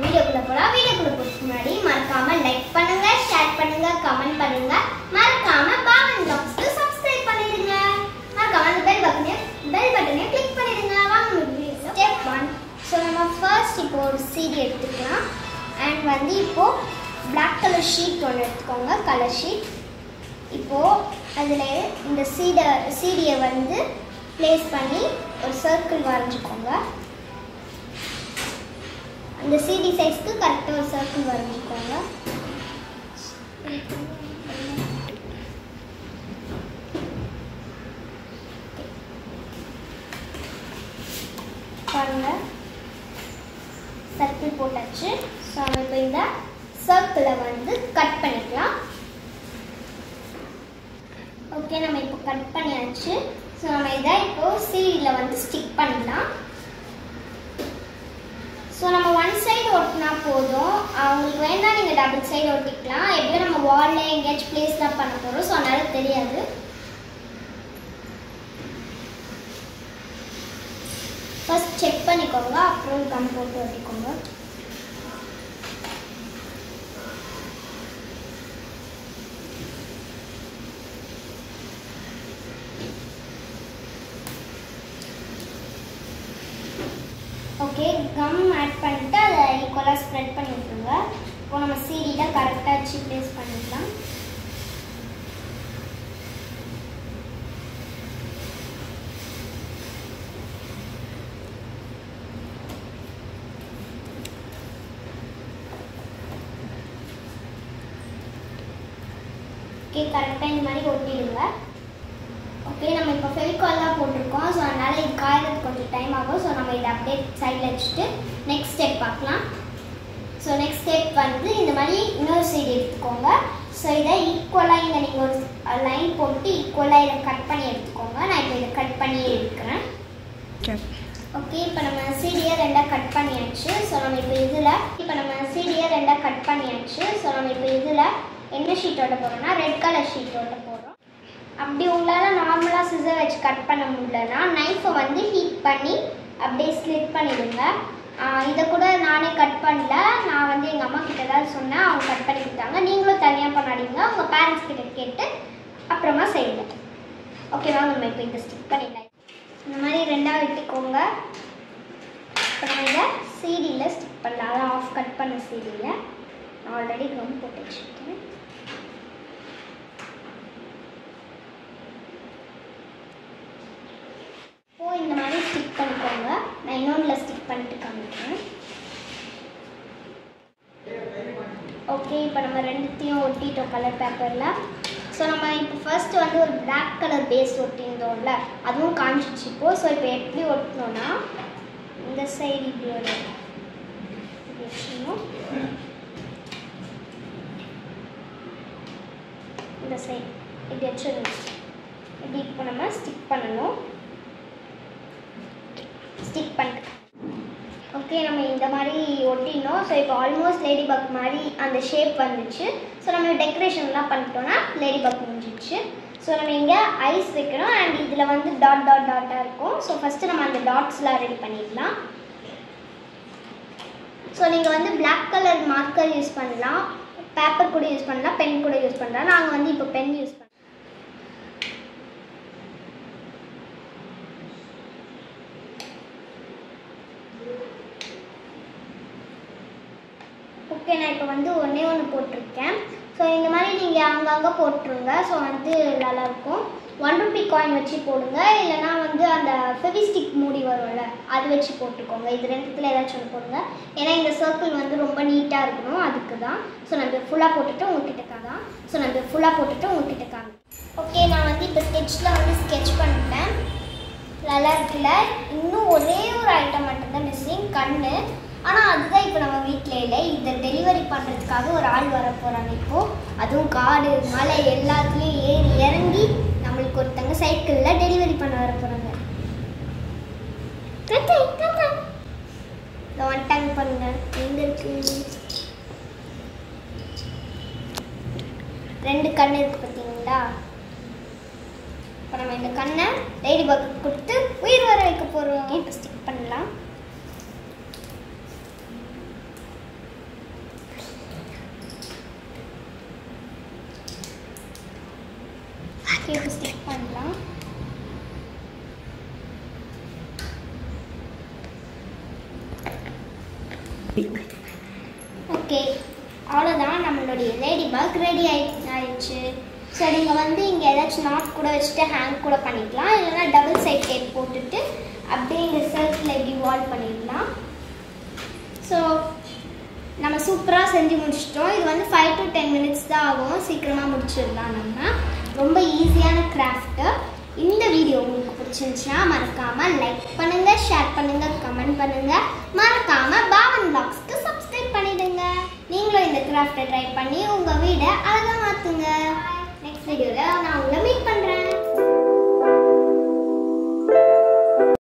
வீடியோக்குள்ள போலாம் வீடியோக்குள்ள போறதுக்கு முன்னாடி மறக்காம லைக் பண்ணுங்க ஷேர் பண்ணுங்க கமெண்ட் பண்ணுங்க மறக்காம பாவன் ஜாப்ஸ்க்கு சப்ஸ்கிரைப் பண்ணிடுங்க மறக்காம அந்த பெல் பட்டனை பெல் பட்டனை கிளிக் பண்ணிடுங்க வாங்க ஸ்டெப் ஒன் ஸோ நம்ம ஃபர்ஸ்ட் இப்போ ஒரு சீடி எடுத்துக்கலாம் அண்ட் வந்து இப்போ Black கலர் ஷீட் ஒன்று எடுத்துக்கோங்க கலர் ஷீட் இப்போது அதில் இந்த சீடை சீடியை வந்து ப்ளேஸ் பண்ணி ஒரு சர்க்கிள் வரைஞ்சிக்கோங்க அந்த சிடி சைஸ்க்கு கரெக்டாக ஒரு சர்க்கிள் வரைஞ்சிக்கோங்க பாருங்க சர்க்கிள் போட்டாச்சு ஸோ நம்ம இப்போ இந்த சர்க்கிளை வந்து கட் பண்ணிக்கலாம் ஓகே நம்ம இப்போ கட் பண்ணியாச்சு ஸோ நம்ம இதை இப்போ சீடியில் வந்து ஸ்டிக் பண்ணலாம் ஸோ நம்ம ஒன் சைடு ஒட்டினா போதும் அவங்களுக்கு வேண்டாம் நீங்கள் டபுள் சைடு ஒட்டிக்கலாம் எப்படியும் நம்ம வாலில் எங்கேயாச்சும் பிளேஸ் தான் பண்ண போகிறோம் ஸோ அதனால தெரியாது ஃபர்ஸ்ட் செக் பண்ணிக்கோங்க அப்புறம் கம் போட்டு ஒட்டிக்கோங்க ஓகே கம் ஆட் பண்ணிட்டு அதை ஈக்குவலாக ஸ்ப்ரெட் பண்ணி விட்டுருங்க இப்போ நம்ம சீடியில் கரெக்டாக வச்சு ப்ளேஸ் பண்ணிக்கலாம் ஓகே கரெக்டாக இந்த மாதிரி ஒட்டிடுங்க ஓகே நம்ம இப்போ ஃபெவிகால்லாம் போட்டிருக்கோம் ஸோ அதனால் இது காயறதுக்கு கொஞ்சம் டைம் ஆகும் ஸோ நம்ம இதை அப்படியே சைடில் வச்சுட்டு நெக்ஸ்ட் ஸ்டெப் பார்க்கலாம் ஸோ நெக்ஸ்ட் ஸ்டெப் வந்து இந்த மாதிரி இன்னொரு சைடு எடுத்துக்கோங்க ஸோ இதை ஈக்குவலாக இங்கே நீங்கள் ஒரு லைன் போட்டு ஈக்குவலாக இதை கட் பண்ணி எடுத்துக்கோங்க நான் இப்போ இதை கட் பண்ணி எடுக்கிறேன் ஓகே இப்போ நம்ம சீடியை ரெண்டாக கட் பண்ணியாச்சு ஸோ நம்ம இப்போ இதில் இப்போ நம்ம சீடியை ரெண்டாக கட் பண்ணியாச்சு ஸோ நம்ம இப்போ இதில் என்ன ஷீட் ஓட்ட போகிறோம்னா ரெட் கலர் ஷீட் ஓட்ட போகிறோம் அப்படி உங்களால் நார்மலாக சிசர் வச்சு கட் பண்ண முடியலன்னா நைஃபை வந்து ஹீட் பண்ணி அப்படியே ஸ்லிட் பண்ணிடுங்க ஆஹ் இதை கூட நானே கட் பண்ணல நான் வந்து எங்கள் அம்மா கிட்ட தான் சொன்னேன் அவங்க கட் பண்ணி கொடுத்தாங்க நீங்களும் தனியாக பண்ணாதீங்க உங்கள் பேரண்ட்ஸ் கிட்ட கேட்டு அப்புறமா செய்யுங்க ஓகே வாங்க நம்ம இப்போ இதை ஸ்டிக் பண்ணிடலாம் இந்த மாதிரி ரெண்டாக வெட்டிக்கோங்க இப்போ நம்ம இதை சீடியில் ஸ்டிக் பண்ணலாம் அதான் ஆஃப் கட் பண்ண சீடியில் நான் ஆல்ரெடி கம் போட்டு வச்சுருக்கேன் இப்போ இந்த மாதிரி ஸ்டிக் பண்ணிக்கோங்க நான் இன்னொன்றில் ஸ்டிக் பண்ணிட்டு காமிக்கிறேன் ஓகே இப்போ நம்ம ரெண்டுத்தையும் ஒட்டிட்டோம் கலர் பேப்பரில் ஸோ நம்ம இப்போ ஃபர்ஸ்ட் வந்து ஒரு Black கலர் பேஸ் ஒட்டியிருந்தோம்ல அதுவும் காமிச்சிச்சு இப்போ ஸோ இப்போ எப்படி ஒட்டணும்னா இந்த சைடு இப்படி ஒரு இப்படி வச்சுக்கணும் இந்த சைடு இப்படி வச்சிடணும் இப்படி இப்போ நம்ம ஸ்டிக் பண்ணணும் ஸ்டிக் பண்ணிட்டு ஓகே நம்ம இந்த மாதிரி ஒட்டினோம் ஸோ இப்போ ஆல்மோஸ்ட் லேடி பக் மாதிரி அந்த ஷேப் வந்துச்சு ஸோ நம்ம டெக்கரேஷன்லாம் பண்ணிட்டோம்னா லேடி பக் முடிஞ்சிச்சு ஸோ நம்ம இங்கே ஐஸ் வைக்கணும் அண்ட் இதில் வந்து டாட் டாட் டாட்டாக இருக்கும் ஸோ ஃபஸ்ட்டு நம்ம அந்த டாட்ஸ்லாம் ரெடி பண்ணிடலாம் ஸோ நீங்கள் வந்து Black கலர் மார்க்கர் யூஸ் பண்ணலாம் பேப்பர் கூட யூஸ் பண்ணலாம் பென் கூட யூஸ் பண்ணலாம் நாங்கள் வந்து இப்போ பென் யூஸ் பண்ணோம் ஓகே நான் இப்போ வந்து ஒன்றே ஒன்று போட்டிருக்கேன் ஸோ இந்த மாதிரி நீங்கள் அங்கங்கே போட்டுருங்க ஸோ வந்து நல்லாயிருக்கும் ஒன் ருபி காயின் வச்சு போடுங்க இல்லைனா வந்து அந்த ஃபெவிஸ்டிக் மூடி வரும்ல அது வச்சு போட்டுக்கோங்க இது ரெண்டுத்தில் ஏதாச்சும் ஒன்று போடுங்க ஏன்னா இந்த சர்க்கிள் வந்து ரொம்ப நீட்டாக இருக்கணும் அதுக்கு தான் ஸோ நம்ம ஃபுல்லாக போட்டுட்டு உங்ககிட்ட காதான் ஸோ நம்ம ஃபுல்லாக போட்டுட்டு உங்ககிட்ட காமி ஓகே நான் வந்து இப்போ ஸ்கெட்சில் வந்து ஸ்கெட்ச் பண்ணிட்டேன் நல்லா இருக்குல்ல இன்னும் ஒரே ஒரு ஐட்டம் மட்டும்தான் மிஸ்ஸிங் கண்ணு ஆனால் அதுதான் இப்போ நம்ம வீட்டில் இல்லை இதை டெலிவரி பண்ணுறதுக்காக ஒரு ஆள் வர போகிறாங்க இப்போது அதுவும் காடு மலை எல்லாத்துலேயும் ஏறி இறங்கி நம்மளுக்கு ஒருத்தங்க சைக்கிளில் டெலிவரி பண்ண வர போகிறாங்க இந்த வந்துட்டாங்க பாருங்க எங்கே இருக்கு ரெண்டு கண் இருக்கு பார்த்தீங்களா இப்போ நம்ம இந்த கண்ணை லேடி பக் கொடுத்து உயிர் வர வைக்க போகிறோம் இப்போ ஸ்டிக் பண்ணலாம் ஓகே இப்போ ஸ்டிக் பண்ணலாம் ஓகே அவ்வளோதான் நம்மளுடைய லேடி பக் ரெடி ஆயி ஆயிடுச்சு ஸோ நீங்கள் வந்து இங்கே ஏதாச்சும் நாட் கூட வச்சுட்டு ஹேங் கூட பண்ணிக்கலாம் இல்லைன்னா டபுள் சைட் டேப் போட்டுட்டு அப்படியே இங்கே சர்க்கிள் இப்படி வால் பண்ணிடலாம் ஸோ நம்ம சூப்பராக செஞ்சு முடிச்சிட்டோம் இது வந்து ஃபைவ் டு டென் மினிட்ஸ் தான் ஆகும் சீக்கிரமாக முடிச்சிடலாம் நம்ம ரொம்ப ஈஸியான கிராஃப்ட்டு இந்த வீடியோ உங்களுக்கு பிடிச்சிருந்துச்சுன்னா மறக்காமல் லைக் பண்ணுங்கள் ஷேர் பண்ணுங்கள் கமெண்ட் பண்ணுங்கள் மறக்காமல் பாவன் பிளாக்ஸ்க்கு சப்ஸ்கிரைப் பண்ணிடுங்க நீங்களும் இந்த கிராஃப்டை ட்ரை பண்ணி உங்கள் வீடை அழகாக மாற்றுங்க நெக்ஸ்ட் வீடியோவில் நான் உங்களை மீட் பண்ணுறேன்